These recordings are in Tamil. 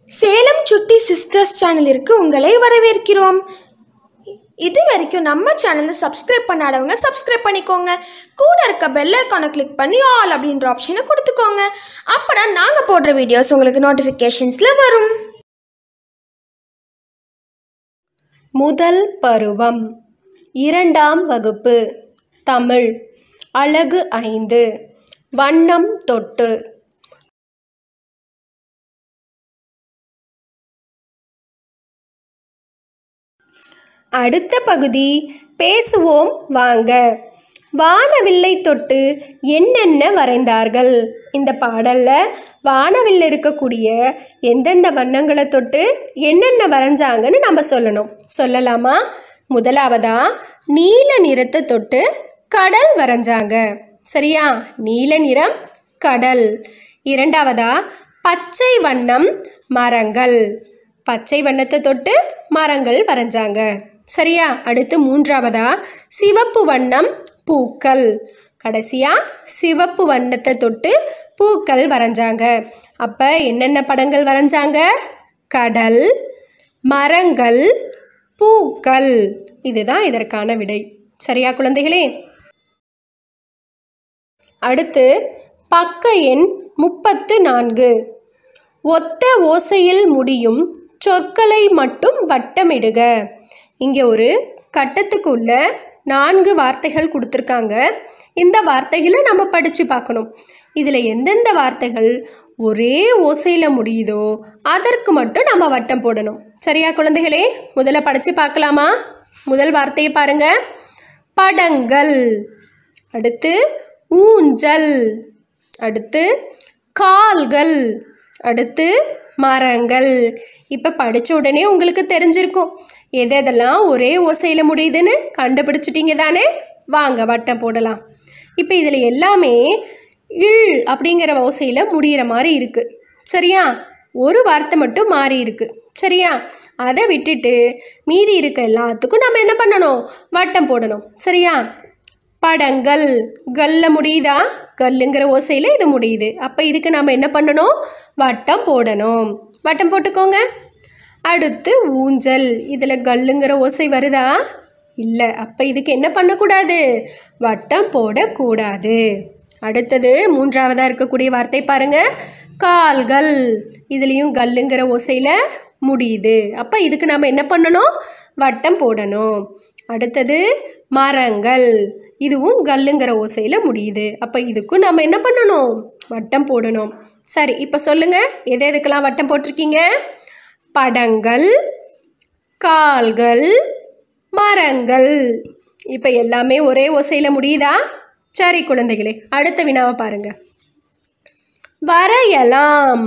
சேலம் சுட்டி சிஸ்டர்ஸ் சேனலிற்கு உங்களை வரவேற்கிறோம் இது வரைக்கும் நம்ம சேனலை சப்ஸ்கிரைப் பண்ணாதவங்க சப்ஸ்கிரைப் பண்ணிக்கோங்க கூட இருக்க பெல் ஐக்கானை கிளிக் பண்ணி ஆல் அப்படின்ற ஆப்ஷனை கொடுத்துக்கோங்க அப்பதான் நாங்கள் போடுற வீடியோஸ் உங்களுக்கு நோட்டிஃபிகேஷன்ஸில் வரும் முதல் பருவம் இரண்டாம் வகுப்பு தமிழ் அழகு ஐந்து வண்ணம் தொட்டு அடுத்த பகுதி பேசுவோம் வாங்க வானவில்லை தொட்டு என்னென்ன வரைந்தார்கள் இந்த பாடல்ல வானவில் இருக்கக்கூடிய எந்தெந்த வண்ணங்களை தொட்டு என்னென்ன வரைஞ்சாங்கன்னு நம்ம சொல்லணும் சொல்லலாமா முதலாவதா நீல நிறத்தை தொட்டு கடல் வரைஞ்சாங்க சரியா நீல நிறம் கடல் இரண்டாவதா பச்சை வண்ணம் மரங்கள் பச்சை வண்ணத்தை தொட்டு மரங்கள் வரைஞ்சாங்க சரியா அடுத்து மூன்றாவதா சிவப்பு வண்ணம் பூக்கள் கடைசியா சிவப்பு வண்ணத்தை தொட்டு பூக்கள் வரைஞ்சாங்க அப்போ என்னென்ன படங்கள் வரைஞ்சாங்க கடல் மரங்கள் பூக்கள் இதுதான் இதற்கான விடை சரியா குழந்தைகளே அடுத்து பக்க எண் முப்பத்து நான்கு ஒத்த ஓசையில் முடியும் சொற்களை மட்டும் வட்டமிடுக இங்கே ஒரு கட்டத்துக்குள்ள நான்கு வார்த்தைகள் கொடுத்துருக்காங்க இந்த வார்த்தைகளை நம்ம படித்து பார்க்கணும் இதில் எந்தெந்த வார்த்தைகள் ஒரே ஓசையில் முடியுதோ அதற்கு மட்டும் நம்ம வட்டம் போடணும் சரியா குழந்தைகளே முதல்ல படித்து பார்க்கலாமா முதல் வார்த்தையை பாருங்க படங்கள் அடுத்து ஊஞ்சல் அடுத்து கால்கள் அடுத்து மரங்கள் இப்போ படித்த உடனே உங்களுக்கு தெரிஞ்சிருக்கும் எது எதெல்லாம் ஒரே ஓசையில் முடியுதுன்னு கண்டுபிடிச்சிட்டிங்க தானே வாங்க வட்டம் போடலாம் இப்போ இதில் எல்லாமே இல் அப்படிங்கிற ஓசையில் முடிகிற மாதிரி இருக்குது சரியா ஒரு வார்த்தை மட்டும் மாறி இருக்கு சரியா அதை விட்டுட்டு மீதி இருக்க எல்லாத்துக்கும் நம்ம என்ன பண்ணணும் வட்டம் போடணும் சரியா படங்கள் கல்ல முடியுதா கல்லுங்கிற ஓசையில் இது முடியுது அப்போ இதுக்கு நம்ம என்ன பண்ணணும் வட்டம் போடணும் வட்டம் போட்டுக்கோங்க அடுத்து ஊஞ்சல் இதில் கல்லுங்கிற ஓசை வருதா இல்லை அப்போ இதுக்கு என்ன பண்ணக்கூடாது வட்டம் போடக்கூடாது அடுத்தது மூன்றாவதாக இருக்கக்கூடிய வார்த்தை பாருங்க கால்கள் இதுலேயும் கல்லுங்கிற ஓசையில் முடியுது அப்போ இதுக்கு நம்ம என்ன பண்ணணும் வட்டம் போடணும் அடுத்தது மரங்கள் இதுவும் கல்லுங்கிற ஓசையில் முடியுது அப்போ இதுக்கும் நம்ம என்ன பண்ணணும் வட்டம் போடணும் சரி இப்போ சொல்லுங்கள் எது எதுக்கெல்லாம் வட்டம் போட்டிருக்கீங்க படங்கள் கால்கள் மரங்கள் இப்போ எல்லாமே ஒரே ஓசையில் முடியுதா சரி குழந்தைகளே அடுத்த வினாவை பாருங்க வரையலாம்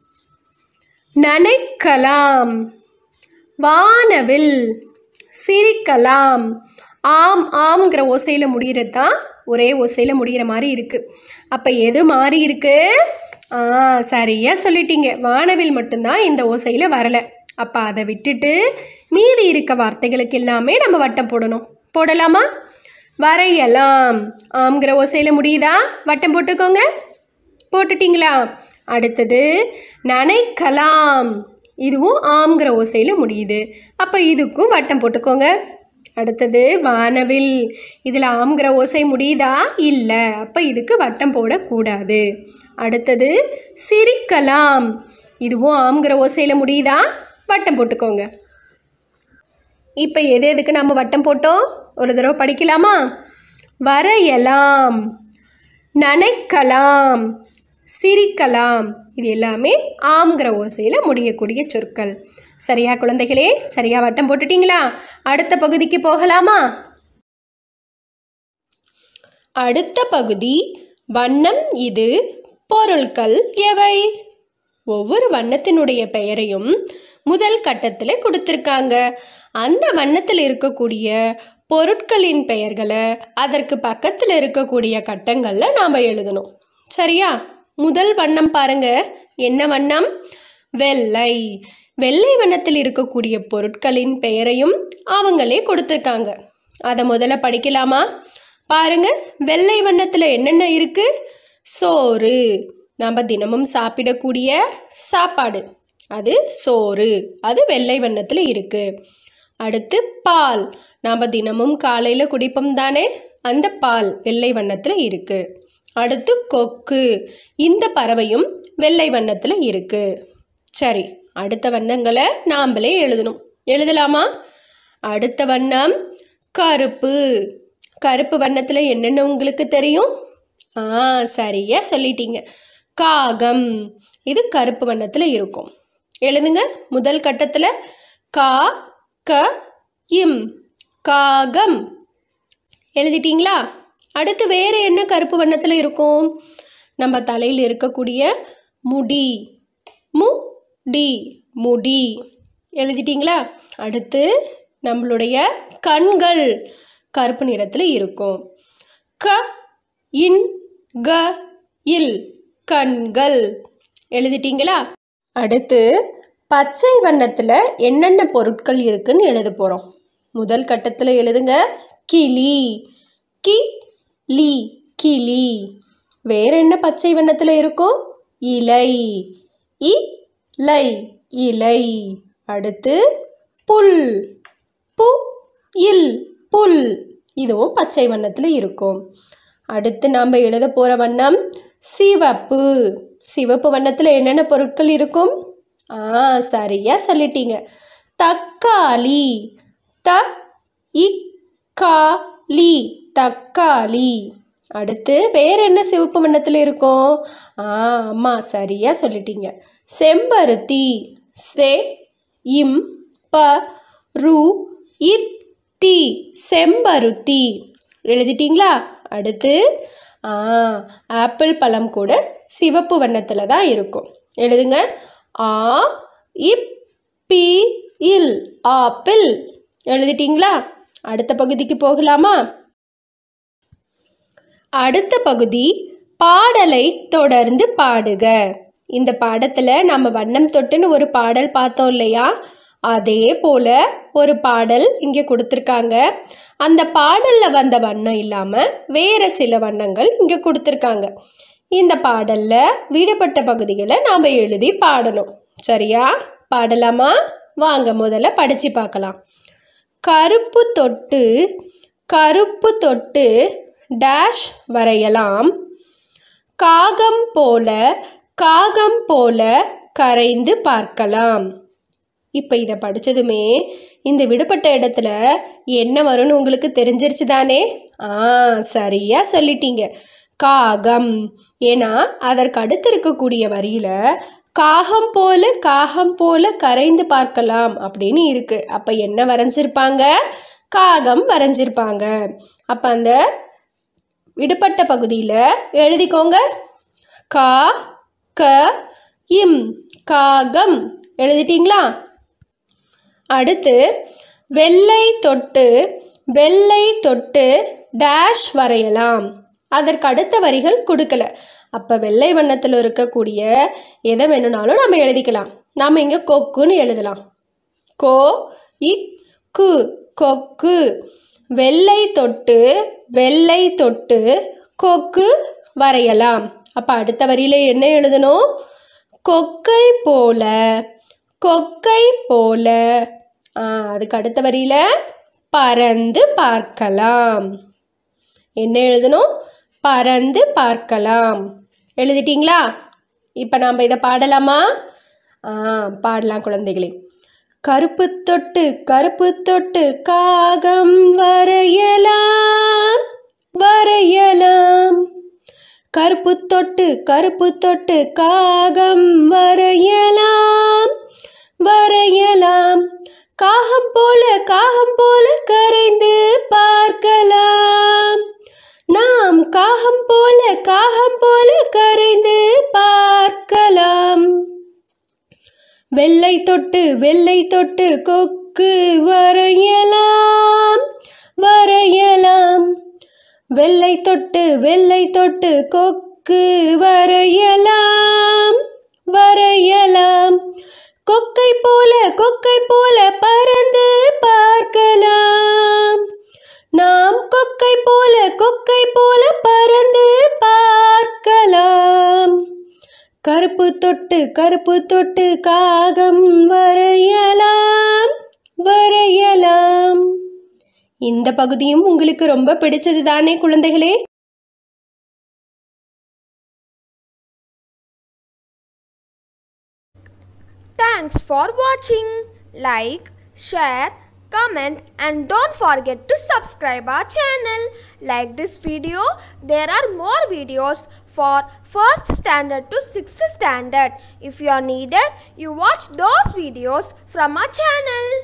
நனைக்கலாம் வானவில் சிரிக்கலாம் ஆம் ஆம்ங்கிற ஓசையில் முடிகிறது தான் ஒரே ஓசையில் முடிகிற மாதிரி இருக்குது அப்போ எது மாறி இருக்கு ஆ சரியாக சொல்லிட்டீங்க வானவில் மட்டும்தான் இந்த ஓசையில் வரலை அப்போ அதை விட்டுட்டு மீதி இருக்க வார்த்தைகளுக்கு எல்லாமே நம்ம வட்டம் போடணும் போடலாமா வரையலாம் ஆம்ங்கிற ஓசையில் முடியுதா வட்டம் போட்டுக்கோங்க போட்டுட்டிங்களா அடுத்தது நனைக்கலாம் இதுவும் ஆம்ங்கிற ஓசையில் முடியுது அப்போ இதுக்கும் வட்டம் போட்டுக்கோங்க அடுத்தது வானவில் இதில் ஆம்ங்கிற ஓசை முடியுதா இல்லை அப்போ இதுக்கு வட்டம் போடக்கூடாது அடுத்தது சிரிக்கலாம் இதுவும் ஆம்ங்கிற ஓசையில் முடியுதா வட்டம் போட்டுக்கோங்க இப்போ எது எதுக்கு நம்ம வட்டம் போட்டோம் ஒரு தடவை படிக்கலாமா வரையலாம் நனைக்கலாம் சிரிக்கலாம் இது எல்லாமே ஆம்ங்கிற ஓசையில் முடியக்கூடிய சொற்கள் சரியா குழந்தைகளே சரியா வட்டம் போட்டுட்டீங்களா அடுத்த பகுதிக்கு போகலாமா அடுத்த பகுதி வண்ணம் இது பொருட்கள் எவை ஒவ்வொரு வண்ணத்தினுடைய பெயரையும் முதல் கட்டத்தில் கொடுத்துருக்காங்க அந்த வண்ணத்தில் இருக்கக்கூடிய பொருட்களின் பெயர்களை அதற்கு பக்கத்தில் இருக்கக்கூடிய கட்டங்களில் நாம் எழுதணும் சரியா முதல் வண்ணம் பாருங்க என்ன வண்ணம் வெள்ளை வெள்ளை வண்ணத்தில் இருக்கக்கூடிய பொருட்களின் பெயரையும் அவங்களே கொடுத்துருக்காங்க அதை முதல்ல படிக்கலாமா பாருங்க வெள்ளை வண்ணத்தில் என்னென்ன இருக்கு சோறு நாம் தினமும் சாப்பிடக்கூடிய சாப்பாடு அது சோறு அது வெள்ளை வண்ணத்தில் இருக்குது அடுத்து பால் நாம் தினமும் காலையில் குடிப்போம் தானே அந்த பால் வெள்ளை வண்ணத்தில் இருக்குது அடுத்து கொக்கு இந்த பறவையும் வெள்ளை வண்ணத்தில் இருக்குது சரி அடுத்த வண்ணங்களை நாம்பளே எழுதணும் எழுதலாமா அடுத்த வண்ணம் கருப்பு கருப்பு வண்ணத்தில் என்னென்ன உங்களுக்கு தெரியும் ஆ சரியா சொல்லிட்டீங்க காகம் இது கருப்பு வண்ணத்தில் இருக்கும் எழுதுங்க முதல் கட்டத்தில் கா க இம் காகம் எழுதிட்டீங்களா அடுத்து வேறு என்ன கருப்பு வண்ணத்தில் இருக்கும் நம்ம தலையில் இருக்கக்கூடிய முடி மு டி முடி எழுதிட்டீங்களா அடுத்து நம்மளுடைய கண்கள் கருப்பு நிறத்தில் இருக்கும் க இன் க இல் கண்கள் எழுதிட்டீங்களா அடுத்து பச்சை வண்ணத்தில் என்னென்ன பொருட்கள் இருக்குன்னு எழுத போகிறோம் முதல் கட்டத்தில் எழுதுங்க கிளி கி லி கிளி வேற என்ன பச்சை வண்ணத்தில் இருக்கும் இலை இ லை இலை அடுத்து புல் பு இல் புல் இதுவும் பச்சை வண்ணத்தில் இருக்கும் அடுத்து நாம் எழுத போகிற வண்ணம் சிவப்பு சிவப்பு வண்ணத்தில் என்னென்ன பொருட்கள் இருக்கும் ஆ சரியா சொல்லிட்டீங்க தக்காளி த இக்காளி தக்காளி அடுத்து வேற என்ன சிவப்பு வண்ணத்தில் இருக்கும் ஆ அம்மா சரியா சொல்லிட்டீங்க செம்பருத்தி செ இம் ப ரு இத்தி செம்பருத்தி எழுதிட்டீங்களா அடுத்து ஆ ஆப்பிள் பழம் கூட சிவப்பு வண்ணத்தில் தான் இருக்கும் எழுதுங்க ஆ இப் பி இல் ஆப்பிள் எழுதிட்டீங்களா அடுத்த பகுதிக்கு போகலாமா அடுத்த பகுதி பாடலை தொடர்ந்து பாடுக இந்த பாடத்தில் நம்ம வண்ணம் தொட்டுன்னு ஒரு பாடல் பார்த்தோம் இல்லையா அதே போல் ஒரு பாடல் இங்கே கொடுத்துருக்காங்க அந்த பாடலில் வந்த வண்ணம் இல்லாமல் வேறு சில வண்ணங்கள் இங்கே கொடுத்துருக்காங்க இந்த பாடலில் விடுபட்ட பகுதிகளை நாம் எழுதி பாடணும் சரியா பாடலாமா வாங்க முதல்ல படித்து பார்க்கலாம் கருப்பு தொட்டு கருப்பு தொட்டு டேஷ் வரையலாம் காகம் போல காகம் போல கரைந்து பார்க்கலாம் இப்போ இதை படித்ததுமே இந்த விடுபட்ட இடத்துல என்ன வரும்னு உங்களுக்கு தெரிஞ்சிருச்சு தானே ஆ சரியாக சொல்லிட்டீங்க காகம் ஏன்னா அதற்கு அடுத்து இருக்கக்கூடிய வரியில் காகம் போல காகம் போல கரைந்து பார்க்கலாம் அப்படின்னு இருக்கு அப்போ என்ன வரைஞ்சிருப்பாங்க காகம் வரைஞ்சிருப்பாங்க அப்போ அந்த விடுபட்ட பகுதியில் எழுதிக்கோங்க கா க இம் காகம் எழுதிட்டீங்களா அடுத்து வெள்ளை தொட்டு வெள்ளை தொட்டு டேஷ் வரையலாம் அதற்கு அடுத்த வரிகள் கொடுக்கல அப்போ வெள்ளை வண்ணத்தில் இருக்கக்கூடிய எதை வேணும்னாலும் நம்ம எழுதிக்கலாம் நாம் இங்கே கொக்குன்னு எழுதலாம் கோ இக் கு கொக்கு வெள்ளை தொட்டு வெள்ளை தொட்டு கொக்கு வரையலாம் அப்போ அடுத்த வரியில் என்ன எழுதணும் கொக்கை போல கொக்கை போல ஆ, அதுக்கு அடுத்த வரியில் பறந்து பார்க்கலாம் என்ன எழுதணும் பறந்து பார்க்கலாம் எழுதிட்டீங்களா இப்போ நாம் இதை பாடலாமா ஆ பாடலாம் குழந்தைகளே கருப்பு தொட்டு கருப்பு தொட்டு காகம் வரையலாம் வரையலாம் கருப்பு தொட்டு கருப்பு தொட்டு காகம் வரையலாம் வரையலாம் காகம் போல காகம் போல கரைந்து பார்க்கலாம் நாம் காகம் போல காகம் போல கரைந்து பார்க்கலாம் வெள்ளை தொட்டு வெள்ளை தொட்டு கொக்கு வரையலாம் வரையலாம் வெள்ளை தொட்டு வெள்ளை தொட்டு கொக்கு வரையலாம் வரையலாம் கொக்கை போல கொக்கை போல பறந்து பார்க்கலாம் நாம் கொக்கை போல கொக்கை போல பறந்து பார்க்கலாம் கருப்பு தொட்டு கருப்பு தொட்டு காகம் வரையலாம் வரையலாம் இந்த பகுதியும் உங்களுக்கு ரொம்ப பிடிச்சது தானே குழந்தைகளே Thanks for watching. Like, share, comment and don't forget to subscribe our channel. Like this video, there are more videos for 1st standard to 6th standard. If you are needed, you watch those videos from our channel.